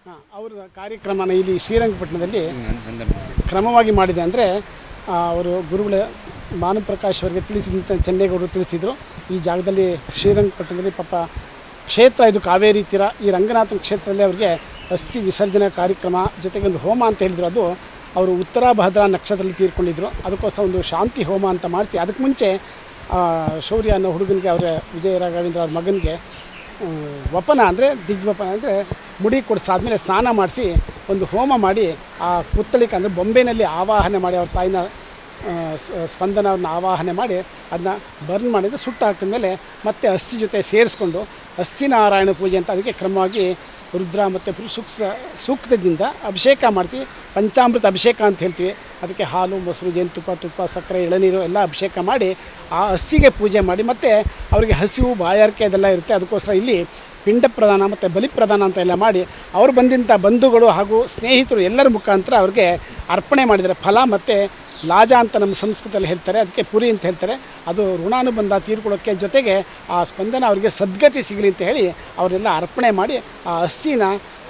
ಹಾಂ ಅವರ ಕಾರ್ಯಕ್ರಮನ ಇಲ್ಲಿ ಶ್ರೀರಂಗಪಟ್ಟಣದಲ್ಲಿ ಕ್ರಮವಾಗಿ ಮಾಡಿದೆ ಅಂದರೆ ಅವರು ಗುರುಗಳ ಭಾನುಪ್ರಕಾಶ್ ಅವರಿಗೆ ತಿಳಿಸಿದಂತೆ ಚೆನ್ನೇಗೌಡರು ತಿಳಿಸಿದರು ಈ ಜಾಗದಲ್ಲಿ ಶ್ರೀರಂಗಪಟ್ಟಣದಲ್ಲಿ ಪಾಪ ಕ್ಷೇತ್ರ ಇದು ಕಾವೇರಿ ತೀರ ಈ ರಂಗನಾಥನ ಕ್ಷೇತ್ರದಲ್ಲಿ ಅವರಿಗೆ ಅಸ್ಥಿ ವಿಸರ್ಜನೆ ಕಾರ್ಯಕ್ರಮ ಜೊತೆಗೆ ಒಂದು ಹೋಮ ಅಂತ ಹೇಳಿದ್ರು ಅದು ಅವರು ಉತ್ತರ ಭದ್ರಾ ನಕ್ಷತ್ರದಲ್ಲಿ ತೀರ್ಕೊಂಡಿದ್ರು ಅದಕ್ಕೋಸ್ಕರ ಒಂದು ಶಾಂತಿ ಹೋಮ ಅಂತ ಮಾಡಿಸಿ ಅದಕ್ಕೆ ಮುಂಚೆ ಆ, ಶೌರ್ಯ ಅನ್ನೋ ಹುಡುಗನಿಗೆ ಅವರ ವಿಜಯ ರಾಘವೇಂದ್ರ ಅವ್ರ ಮಗನಿಗೆ ಆ, ವಪನ ಅಂದರೆ ದಿಗ್ವಪನ ಅಂದರೆ ಮುಡಿ ಕೊಡಿಸಾದ್ಮೇಲೆ ಸ್ನಾನ ಮಾಡಿಸಿ ಒಂದು ಹೋಮ ಮಾಡಿ ಆ ಪುತ್ತಳಿಕ ಅಂದರೆ ಬೊಂಬೆನಲ್ಲಿ ಆವಾಹನೆ ಮಾಡಿ ಅವ್ರ ತಾಯಿನ ಆ, ಸ- ಸ್ಪಂದನವನ್ನು ಆವಾಹನೆ ಮಾಡಿ ಅದನ್ನ ಬರ್ನ್ ಮಾಡಿದ್ದು ಸುಟ್ಟು ಹಾಕಿದ್ಮೇಲೆ ಮತ್ತೆ ಅಸ್ಥಿ ಜೊತೆ ಸೇರಿಸ್ಕೊಂಡು ಅಸ್ಥಿ ನಾರಾಯಣ ಪೂಜೆ ಅಂತ ಅದಕ್ಕೆ ಕ್ರಮವಾಗಿ ರುದ್ರ ಮತ್ತು ಸೂಕ್ತ ಸೂಕ್ತದಿಂದ ಅಭಿಷೇಕ ಮಾಡಿಸಿ ಪಂಚಾಮೃತ ಅಭಿಷೇಕ ಅಂತ ಹೇಳ್ತೀವಿ ಅದಕ್ಕೆ ಹಾಲು ಮೊಸರು ಜೇನುತುಪ್ಪ ತುಪ್ಪ ಸಕ್ಕರೆ ಎಳನೀರು ಎಲ್ಲ ಅಭಿಷೇಕ ಮಾಡಿ ಆ ಹಸಿಗೆ ಪೂಜೆ ಮಾಡಿ ಮತ್ತು ಅವರಿಗೆ ಹಸಿವು ಬಾಯಾರಿಕೆ ಅದೆಲ್ಲ ಇರುತ್ತೆ ಅದಕ್ಕೋಸ್ಕರ ಇಲ್ಲಿ ಪಿಂಡ ಪ್ರದಾನ ಮತ್ತು ಬಲಿ ಪ್ರದಾನ ಅಂತ ಎಲ್ಲ ಮಾಡಿ ಅವರು ಬಂದಂಥ ಬಂಧುಗಳು ಹಾಗೂ ಸ್ನೇಹಿತರು ಎಲ್ಲರ ಮುಖಾಂತರ ಅವ್ರಿಗೆ ಅರ್ಪಣೆ ಮಾಡಿದ್ದಾರೆ ಫಲ ಮತ್ತು ಲಾಜ ಅಂತ ನಮ್ಮ ಸಂಸ್ಕೃತದಲ್ಲಿ ಹೇಳ್ತಾರೆ ಅದಕ್ಕೆ ಪುರಿ ಅಂತ ಹೇಳ್ತಾರೆ ಅದು ಋಣಾನುಬಂಧ ತೀರ್ಕೊಳ್ಳೋಕ್ಕೆ ಜೊತೆಗೆ ಆ ಸ್ಪಂದನ ಅವರಿಗೆ ಸದ್ಗತಿ ಸಿಗಲಿ ಅಂತ ಹೇಳಿ ಅವರೆಲ್ಲ ಅರ್ಪಣೆ ಮಾಡಿ ಆ ಹಸ್ಸಿನ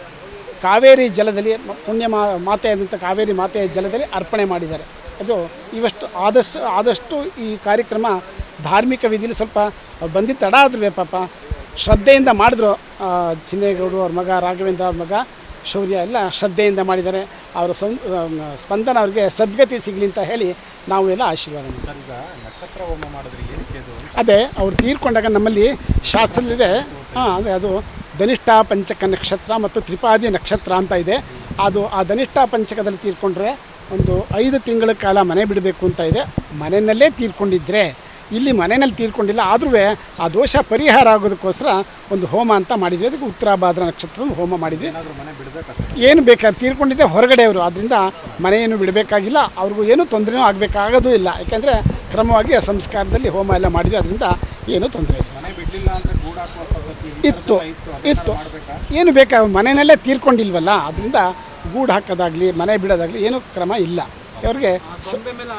ಕಾವೇರಿ ಜಲದಲ್ಲಿ ಮ- ಪುಣ್ಯ ಮಾ ಮಾತೆಯಾದಂಥ ಕಾವೇರಿ ಮಾತೆಯ ಜಲದಲ್ಲಿ ಅರ್ಪಣೆ ಮಾಡಿದ್ದಾರೆ ಅದು ಇವಷ್ಟು ಆದಷ್ಟು ಆದಷ್ಟು ಈ ಕಾರ್ಯಕ್ರಮ ಧಾರ್ಮಿಕ ವಿಧಿಯಲ್ಲಿ ಸ್ವಲ್ಪ ಬಂದಿದ್ದು ತಡ ಆದ್ರೂ ಪಾಪ ಶ್ರದ್ಧೆಯಿಂದ ಮಾಡಿದ್ರು ಆ, ಚಿನ್ನೇಗೌಡರು ಅವ್ರ ಮಗ ರಾಘವೇಂದ್ರ ಅವ್ರ ಮಗ ಶೌರ್ಯ ಎಲ್ಲ ಶ್ರದ್ಧೆಯಿಂದ ಮಾಡಿದ್ದಾರೆ ಅವರ ಸಂ ಆ, ಸ್ಪಂದನ ಅವ್ರಿಗೆ ಸದ್ಗತಿ ಸಿಗಲಿ ಅಂತ ಹೇಳಿ ನಾವು ಎಲ್ಲ ಆಶೀರ್ವಾದ ಮಾಡ್ತೀವಿ. ಸರ್ ಈಗ ನಕ್ಷತ್ರ ಹೋಮ ಮಾಡಿದ್ರೆ ಏನಕ್ಕೆ ಅದು ಅದೇ ಅವ್ರು ತೀರ್ಕೊಂಡಾಗ ನಮ್ಮಲ್ಲಿ ಶಾಸ್ತ್ರದಲ್ಲಿದೆ ಹಾಂ ಅದೇ ಅದು ಧನಿಷ್ಠ ಪಂಚಕ ನಕ್ಷತ್ರ ಮತ್ತು ತ್ರಿಪಾದಿ ನಕ್ಷತ್ರ ಅಂತ ಇದೆ ಅದು ಆ ಧನಿಷ್ಠ ಪಂಚಕದಲ್ಲಿ ತೀರ್ಕೊಂಡ್ರೆ ಒಂದು ಐದು ತಿಂಗಳ ಕಾಲ ಮನೆ ಬಿಡಬೇಕು ಅಂತ ಇದೆ ಮನೆಯಲ್ಲೇ ತೀರ್ಕೊಂಡಿದ್ರೆ ಇಲ್ಲಿ ಮನೆಯಲ್ಲಿ ತೀರ್ಕೊಂಡಿಲ್ಲ ಆದ್ರೂ ಆ ದೋಷ ಪರಿಹಾರ ಆಗೋದಕ್ಕೋಸ್ಕರ ಒಂದು ಹೋಮ ಅಂತ ಮಾಡಿದ್ವಿ ಅದಕ್ಕೆ ಉತ್ತರ ಭಾದ್ರ ನಕ್ಷತ್ರ ಹೋಮ ಮಾಡಿದ್ವಿ ಏನಾದರೂ ಮನೆ ಬಿಡಬೇಕಾ ಸರ್ ಏನು ಬೇಕಾದ್ರೆ ತೀರ್ಕೊಂಡಿದ್ದೆ ಹೊರಗಡೆ ಅವರು ಆದ್ದರಿಂದ ಮನೆಯನ್ನು ಬಿಡಬೇಕಾಗಿಲ್ಲ ಅವ್ರಿಗೂ ಏನೂ ತೊಂದರೆನೂ ಆಗಬೇಕಾಗೋದೂ ಇಲ್ಲ ಯಾಕೆಂದರೆ ಕ್ರಮವಾಗಿ ಆ ಸಂಸ್ಕಾರದಲ್ಲಿ ಹೋಮ ಎಲ್ಲ ಮಾಡಿದ್ವಿ ಅದರಿಂದ ಏನೂ ತೊಂದರೆ ಇಲ್ಲ ಮನೆ ಬಿಡಲಿಲ್ಲ ಅಂದರೆ ಗೂಡು ಹಾಕುವ ಪದ್ಧತಿ ಈ ಇತ್ತು ಥರದ್ದೆಲ್ಲ ಇತ್ತು ಅದನ್ನ ಇತ್ತು ಮಾಡಬೇಕಾ ಏನು ಬೇಕಾ ಮನೆಯಲ್ಲೇ ತೀರ್ಕೊಂಡಿಲ್ವಲ್ಲ ಅದರಿಂದ ಗೂಡು ಹಾಕೋದಾಗಲಿ ಮನೆ ಬಿಡೋದಾಗಲಿ ಏನೂ ಕ್ರಮ ಇಲ್ಲ ಅವ್ರಿಗೆ ಸ-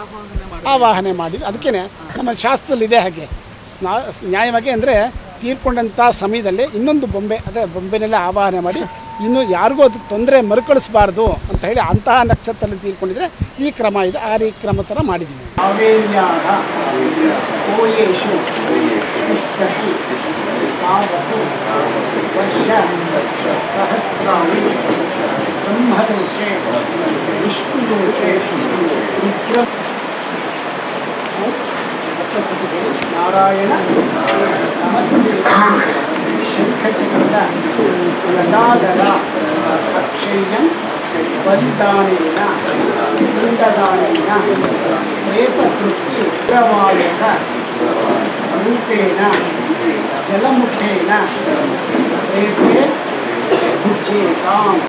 ಆವಾಹನೆ ಮಾಡಿ ಅದಕ್ಕೇ ನಮ್ಮ ಶಾಸ್ತ್ರದಲ್ಲಿದೆ ಹಾಗೆ ಸ್ನಾ ನ್ಯಾಯವಾಗಿ ಅಂದರೆ ತೀರ್ಕೊಂಡಂಥ ಸಮಯದಲ್ಲಿ ಇನ್ನೊಂದು ಬೊಂಬೆ ಅದೇ ಬೊಂಬೆನೆಲ್ಲ ಆವಾಹನೆ ಮಾಡಿ ಇನ್ನು ಯಾರಿಗೂ ಅದು ತೊಂದರೆ ಮರುಕಳಿಸಬಾರ್ದು ಅಂತ ಹೇಳಿ ಅಂತಹ ನಕ್ಷತ್ರದಲ್ಲಿ ತೀರ್ಕೊಂಡಿದ್ರೆ ಈ ಕ್ರಮ ಇದೆ ಆ ರೀ ಕ್ರಮ ಥರ ಮಾಡಿದ್ದೀವಿ ಕಾವೇರ್ಯಾಹ ಓಯೇಷು ತಿಷ್ಠತಿ ತಾವತ್ತು ವರ್ಷ ಸಹಸ್ರಾಣಿ ಬ್ರಹ್ಮಲೋಕೆ ವಿಷ್ಣುಲೋಕೆ ರುದ್ರ ನಾರಾಯಣ ನಮಸ್ತೆ ಶಂಖಚಕ್ರದ ಗದಾಧರ ಅಕ್ಷಯ್ಯಂ ಬಲಿದಾನೇನ ಪಿಂಡದಾನೇನ ಪ್ರೇತಕೃತ್ಯ ಉಗ್ರವಾಯಸ ರೂಪೇಣ ಜಲಮುಖೇನ ಪ್ರೇತೆ ಭುಜ್ಯೇತಾಂ